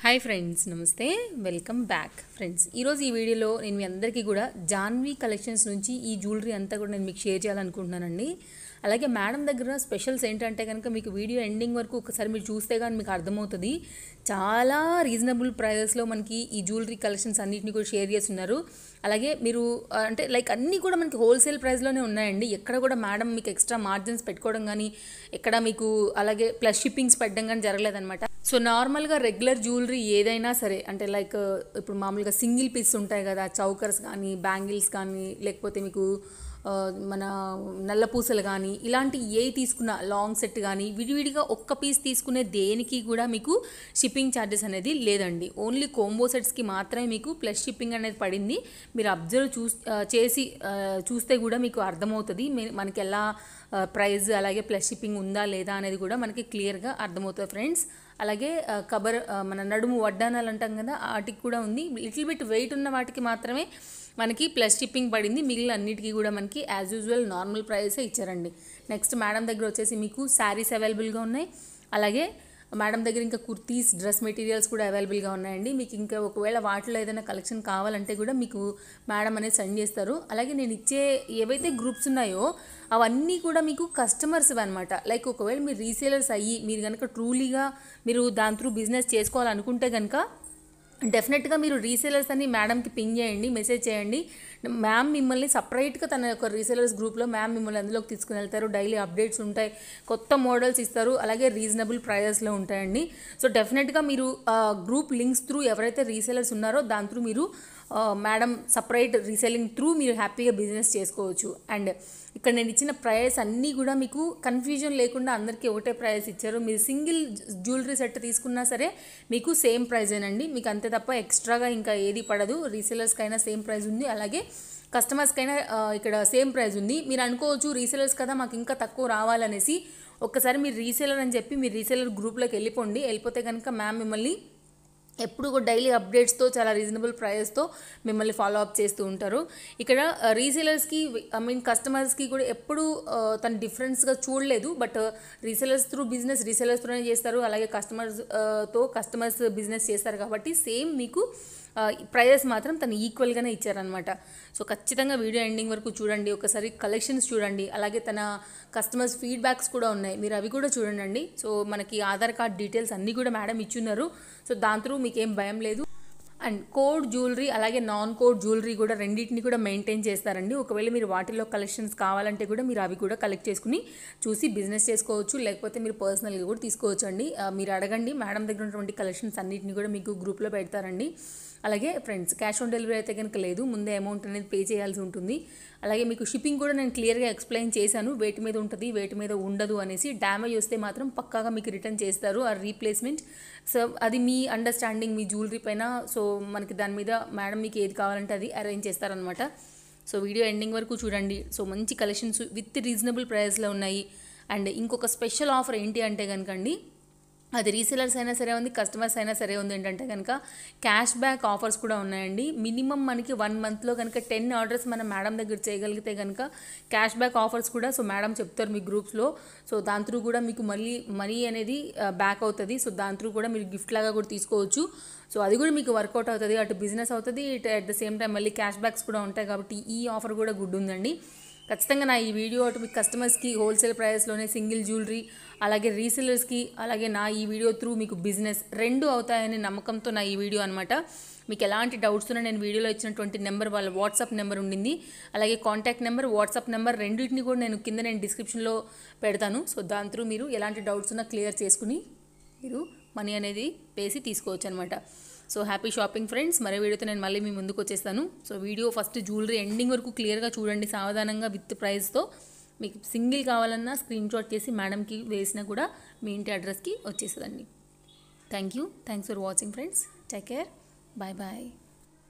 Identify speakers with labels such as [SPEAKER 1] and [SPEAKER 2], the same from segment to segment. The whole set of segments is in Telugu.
[SPEAKER 1] హాయ్ ఫ్రెండ్స్ నమస్తే వెల్కమ్ బ్యాక్ ఫ్రెండ్స్ ఈరోజు ఈ వీడియోలో నేను మీ అందరికీ కూడా జాన్వీ కలెక్షన్స్ నుంచి ఈ జ్యువెలరీ అంతా కూడా నేను మీకు షేర్ చేయాలనుకుంటున్నానండి అలాగే మేడం దగ్గర స్పెషల్స్ ఏంటంటే కనుక మీకు వీడియో ఎండింగ్ వరకు ఒకసారి మీరు చూస్తే కానీ మీకు అర్థమవుతుంది చాలా రీజనబుల్ ప్రైజెస్లో మనకి ఈ జ్యువెలరీ కలెక్షన్స్ అన్నిటిని కూడా షేర్ చేస్తున్నారు అలాగే మీరు ఆ, అంటే లైక్ అన్నీ కూడా మనకి హోల్సేల్ ప్రైస్లోనే ఉన్నాయండి ఎక్కడ కూడా మేడం మీకు ఎక్స్ట్రా మార్జిన్స్ పెట్టుకోవడం కానీ ఎక్కడ మీకు అలాగే ప్లస్ షిప్పింగ్స్ పెట్టడం కానీ జరగలేదన్నమాట సో నార్మల్గా రెగ్యులర్ జ్యువెలరీ ఏదైనా సరే అంటే లైక్ ఇప్పుడు మామూలుగా సింగిల్ పీస్ ఉంటాయి కదా చౌకర్స్ కానీ బ్యాంగిల్స్ కానీ లేకపోతే మీకు ఆ, మన నల్ల పూసలు కానీ ఇలాంటి ఏ తీసుకున్న లాంగ్ సెట్ కానీ విడివిడిగా ఒక్క పీస్ తీసుకునే దేనికి కూడా మీకు షిప్పింగ్ ఛార్జెస్ అనేది లేదండి ఓన్లీ కోంబో సెట్స్కి మాత్రమే మీకు ప్లస్ షిప్పింగ్ అనేది పడింది మీరు అబ్జర్వ్ చూ ఆ, చేసి ఆ, చూస్తే కూడా మీకు అర్థమవుతుంది మే- మనకి ఎలా ప్రైస్ అలాగే ప్లస్ షిప్పింగ్ ఉందా లేదా అనేది కూడా మనకి క్లియర్గా అర్థమవుతుంది ఫ్రెండ్స్ అలాగే ఆ, కబర్ ఆ, మన నడుము వడ్డానాలు అంటాం కదా వాటికి కూడా ఉంది లిటిల్ బిట్ వెయిట్ ఉన్న వాటికి మాత్రమే మనకి ప్లస్ షిప్పింగ్ పడింది మిగిలిన అన్నిటికీ కూడా మనకి యాజ్ యూజువల్ నార్మల్ ప్రైసే ఇచ్చారండి నెక్స్ట్ మేడం దగ్గర వచ్చేసి మీకు శారీస్ అవైలబుల్గా ఉన్నాయి అలాగే మేడం దగ్గర ఇంకా కుర్తీస్ డ్రెస్ మెటీరియల్స్ కూడా అవైలబుల్గా ఉన్నాయండి మీకు ఇంకా ఒకవేళ వాటిలో ఏదైనా కలెక్షన్ కావాలంటే కూడా మీకు మేడం అనేది సెండ్ చేస్తారు అలాగే నేను ఇచ్చే ఏవైతే గ్రూప్స్ ఉన్నాయో అవన్నీ కూడా మీకు కస్టమర్స్ అనమాట లైక్ ఒకవేళ మీరు రీసేలర్స్ అయ్యి మీరు కనుక ట్రూలీగా మీరు దాని త్రూ బిజినెస్ చేసుకోవాలనుకుంటే కనుక డెఫినెట్గా మీరు రీసేలర్స్ అని మేడంకి పింగ్ చేయండి మెసేజ్ చేయండి మ్యామ్ మిమ్మల్ని సపరేట్గా తన యొక్క రీసేలర్స్ గ్రూప్లో మ్యామ్ మిమ్మల్ని అందులోకి తీసుకుని వెళ్తారు డైలీ అప్డేట్స్ ఉంటాయి కొత్త మోడల్స్ ఇస్తారు అలాగే రీజనబుల్ ప్రైజెస్లో ఉంటాయండి సో డెఫినెట్గా మీరు గ్రూప్ లింక్స్ త్రూ ఎవరైతే రీసేలర్స్ ఉన్నారో దాని త్రూ మీరు మేడం సపరేట్ రీసెల్లింగ్ త్రూ మీరు హ్యాపీగా బిజినెస్ చేసుకోవచ్చు అండ్ ఇక్కడ నేను ఇచ్చిన ప్రైస్ అన్నీ కూడా మీకు కన్ఫ్యూజన్ లేకుండా అందరికీ ఒకటే ప్రైస్ ఇచ్చారు మీరు సింగిల్ జ్యువెలరీ సెట్ తీసుకున్నా సరే మీకు సేమ్ ప్రైజేనండి మీకు అంతే తప్ప ఎక్స్ట్రాగా ఇంకా ఏది పడదు రీసెలర్స్కైనా సేమ్ ప్రైస్ ఉంది అలాగే కస్టమర్స్కైనా ఆ, ఇక్కడ సేమ్ ప్రైస్ ఉంది మీరు అనుకోవచ్చు రీసెలర్స్ కదా మాకు ఇంకా తక్కువ రావాలనేసి ఒక్కసారి మీరు రీసేలర్ అని చెప్పి మీరు రీసేలర్ గ్రూప్లోకి వెళ్ళిపోండి వెళ్ళిపోతే కనుక మ్యామ్ మిమ్మల్ని ఎప్పుడు కూడా డైలీ అప్డేట్స్తో చాలా రీజనబుల్ ప్రైజెస్తో మిమ్మల్ని ఫాలో అప్ చేస్తూ ఉంటారు ఇక్కడ రీసేలర్స్కి ఐ మీన్ కస్టమర్స్కి కూడా ఎప్పుడు ఆ, తను డిఫరెన్స్గా చూడలేదు but resellers through business resellers త్రూనే చేస్తారు అలాగే కస్టమర్స్ తో కస్టమర్స్ బిజినెస్ చేస్తారు కాబట్టి సేమ్ మీకు ప్రైజెస్ మాత్రం తను ఈక్వల్గానే ఇచ్చారనమాట సో ఖచ్చితంగా వీడియో ఎండింగ్ వరకు చూడండి ఒకసారి కలెక్షన్స్ చూడండి అలాగే తన కస్టమర్స్ ఫీడ్బ్యాక్స్ కూడా ఉన్నాయి మీరు అవి కూడా చూడండి సో మనకి ఆధార్ కార్డ్ డీటెయిల్స్ అన్నీ కూడా మేడం ఇచ్చున్నారు సో దాని త్రూ మీకు ఏం భయం లేదు అండ్ కోడ్ జ్యువెలరీ అలాగే నాన్ కోడ్ జ్యువెలరీ కూడా రెండింటిని కూడా మెయింటైన్ చేస్తారండి ఒకవేళ మీరు వాటిలో కలెక్షన్స్ కావాలంటే కూడా మీరు అవి కూడా కలెక్ట్ చేసుకుని చూసి బిజినెస్ చేసుకోవచ్చు లేకపోతే మీరు పర్సనల్గా కూడా తీసుకోవచ్చు అండి ఆ, మీరు అడగండి మేడం దగ్గర ఉన్నటువంటి కలెక్షన్స్ అన్నిటిని కూడా మీకు గ్రూప్లో పెడతారండి అలాగే ఫ్రెండ్స్ క్యాష్ ఆన్ డెలివరీ అయితే కనుక లేదు ముందే అమౌంట్ అనేది పే చేయాల్సి ఉంటుంది అలాగే మీకు షిప్పింగ్ కూడా నేను క్లియర్గా ఎక్స్ప్లెయిన్ చేశాను వేటి మీద ఉంటుంది వేటి మీద ఉండదు అనేసి డ్యామేజ్ వస్తే మాత్రం పక్కాగా మీకు రిటర్న్ చేస్తారు ఆ రీప్లేస్మెంట్ సో అది మీ అండర్స్టాండింగ్ మీ జ్యువెలరీ పైన సో మనకి దాని మీద మేడం మీకు ఏది కావాలంటే అది అరేంజ్ చేస్తారనమాట సో వీడియో ఎండింగ్ వరకు చూడండి సో మంచి కలెక్షన్స్ విత్ రీజనబుల్ ప్రైస్లో ఉన్నాయి అండ్ ఇంకొక స్పెషల్ ఆఫర్ ఏంటి అంటే కనుకండి అది రీసేలర్స్ అయినా సరే ఉంది కస్టమర్స్ అయినా సరే ఉంది ఏంటంటే కనుక క్యాష్ బ్యాక్ ఆఫర్స్ కూడా ఉన్నాయండి మినిమం మనకి వన్ మంత్లో కనుక టెన్ ఆర్డర్స్ మనం మేడం దగ్గర చేయగలిగితే కనుక క్యాష్ బ్యాక్ ఆఫర్స్ కూడా సో మేడం చెప్తారు మీ గ్రూప్స్లో సో దాని త్రూ కూడా మీకు మళ్ళీ మనీ అనేది బ్యాక్ అవుతుంది సో దాని త్రూ కూడా మీరు గిఫ్ట్ లాగా కూడా తీసుకోవచ్చు సో అది కూడా మీకు వర్కౌట్ అవుతుంది అటు బిజినెస్ అవుతుంది ఇటు అట్ ద సేమ్ టైం మళ్ళీ క్యాష్ బ్యాక్స్ కూడా ఉంటాయి కాబట్టి ఈ ఆఫర్ కూడా గుడ్ ఉందండి ఖచ్చితంగా నా ఈ వీడియో అటు మీ కస్టమర్స్కి హోల్సేల్ ప్రైస్లోనే సింగిల్ జ్యువెలరీ అలాగే రీసెలర్స్కి అలాగే నా ఈ వీడియో త్రూ మీకు బిజినెస్ రెండు అవుతాయనే నమ్మకంతో నా ఈ వీడియో అనమాట మీకు ఎలాంటి డౌట్స్ ఉన్నా నేను వీడియోలో ఇచ్చినటువంటి నెంబర్ వాళ్ళ వాట్సాప్ నెంబర్ ఉండింది అలాగే కాంటాక్ట్ నెంబర్ వాట్సాప్ నెంబర్ రెండింటిని కూడా నేను కింద నేను డిస్క్రిప్షన్లో పెడతాను సో దాని త్రూ మీరు ఎలాంటి డౌట్స్ ఉన్నా క్లియర్ చేసుకుని మీరు మనీ అనేది వేసి తీసుకోవచ్చు అనమాట సో హ్యాపీ షాపింగ్ ఫ్రెండ్స్ మరో వీడియోతో నేను మళ్ళీ మీ ముందుకు వచ్చేస్తాను so video first jewellery ending వరకు క్లియర్గా చూడండి సావధానంగా విత్ ప్రైస్తో మీకు సింగిల్ కావాలన్నా స్క్రీన్ షాట్ చేసి మేడంకి వేసినా కూడా మీ ఇంటి అడ్రస్కి వచ్చేస్తుందండి thank you thanks for watching friends take care bye bye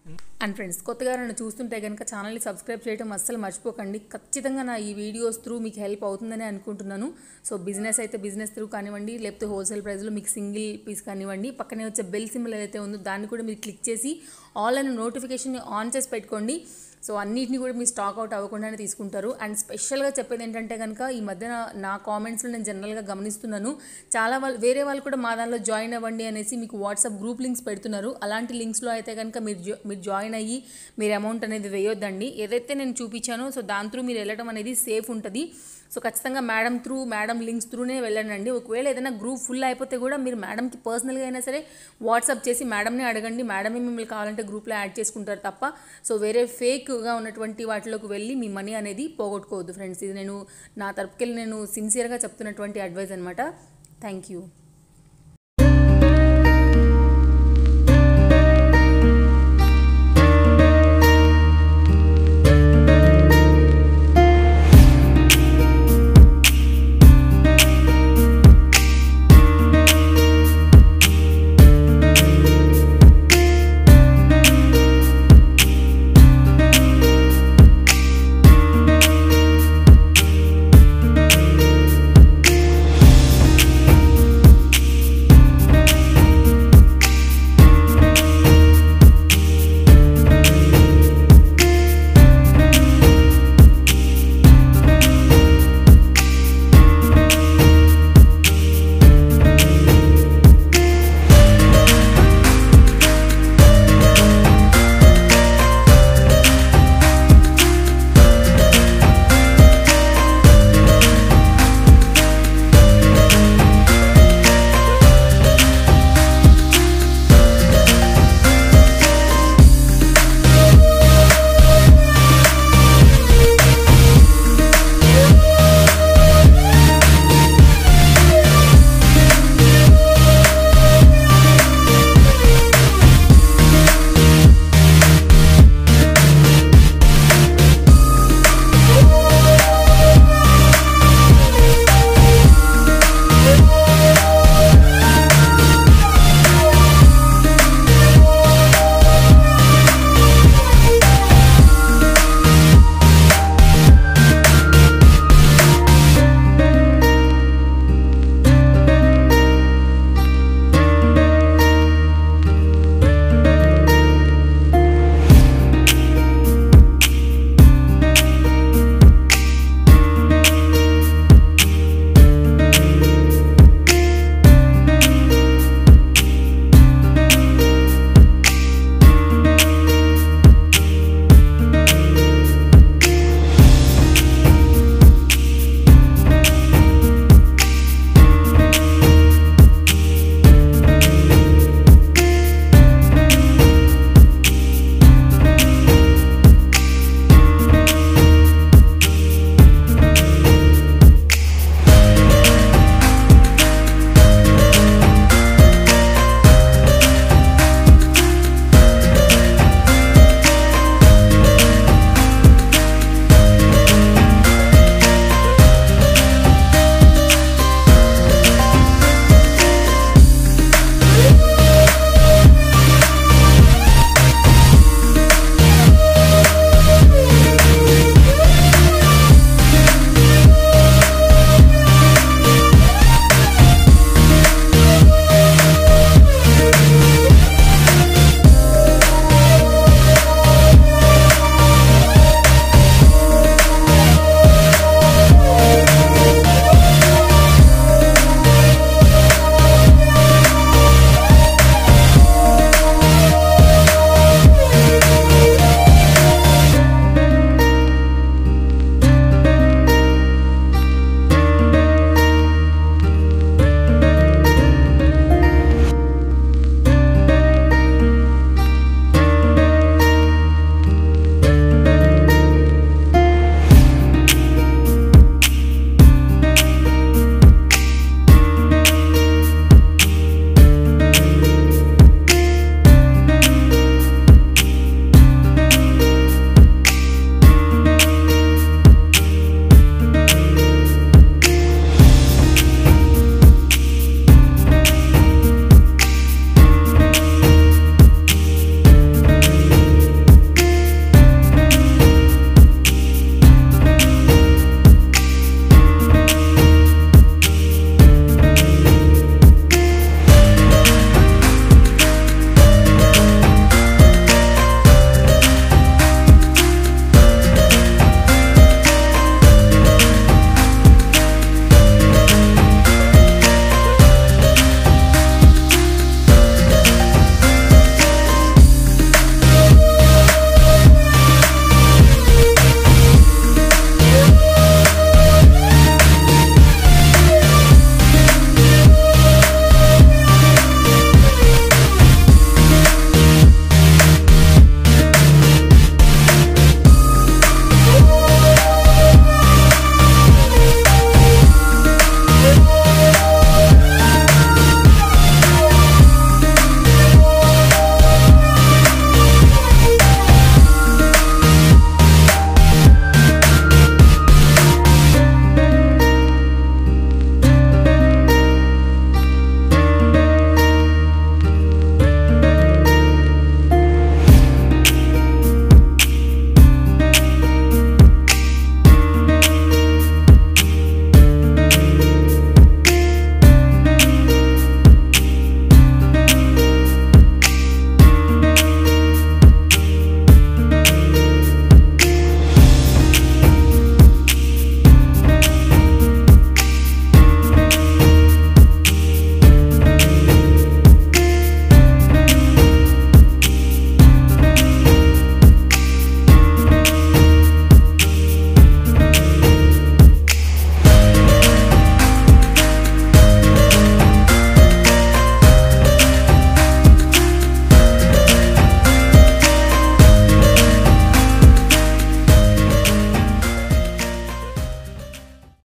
[SPEAKER 1] and friends కొత్తగా నన్ను చూస్తుంటే కనుక ఛానల్ని సబ్స్క్రైబ్ చేయడం అస్సలు మర్చిపోకండి ఖచ్చితంగా నా ఈ వీడియోస్ త్రూ మీకు హెల్ప్ అవుతుందని అనుకుంటున్నాను సో బిజినెస్ అయితే బిజినెస్ త్రూ కానివ్వండి లేకపోతే హోల్సేల్ ప్రైస్లో మీకు సింగిల్ పీస్ కానివ్వండి పక్కనే వచ్చే బెల్ సింబల్ ఏదైతే ఉందో దాన్ని కూడా మీరు క్లిక్ చేసి ఆల్ అనే నోటిఫికేషన్ ఆన్ చేసి పెట్టుకోండి సో అన్నిటిని కూడా మీరు స్టాక్ అవుట్ అవ్వకుండానే తీసుకుంటారు అండ్ స్పెషల్గా చెప్పేది ఏంటంటే కనుక ఈ మధ్యన నా కామెంట్స్లో నేను జనరల్గా గమనిస్తున్నాను చాలా వాళ్ళు వేరే వాళ్ళు కూడా మా దానిలో జాయిన్ అవ్వండి అనేసి మీకు వాట్సాప్ గ్రూప్ లింక్స్ పెడుతున్నారు అలాంటి లింక్స్లో అయితే కనుక మీరు జా- మీరు జాయిన్ అయ్యి మీరు అమౌంట్ అనేది వేయొద్దండి ఏదైతే నేను చూపించానో సో దాని త్రూ మీరు వెళ్ళడం అనేది సేఫ్ ఉంటుంది సో ఖచ్చితంగా మేడం త్రూ మేడం లింక్స్ త్రూనే వెళ్ళండి ఒకవేళ ఏదైనా గ్రూప్ ఫుల్ అయిపోతే కూడా మీరు మేడంకి పర్సనల్గా అయినా సరే వాట్సాప్ చేసి మేడంని అడగండి మేడమే మిమ్మల్ని కావాలంటే గ్రూప్లో యాడ్ చేసుకుంటారు తప్ప సో వేరే ఫేక్గా ఉన్నటువంటి వాటిలోకి వెళ్ళి మీ మనీ అనేది పోగొట్టుకోవద్దు ఫ్రెండ్స్ ఇది నేను నా తరపుకెళ్ళి నేను సిన్సియర్గా చెప్తున్నటువంటి అడ్వైస్ అనమాట థ్యాంక్ యూ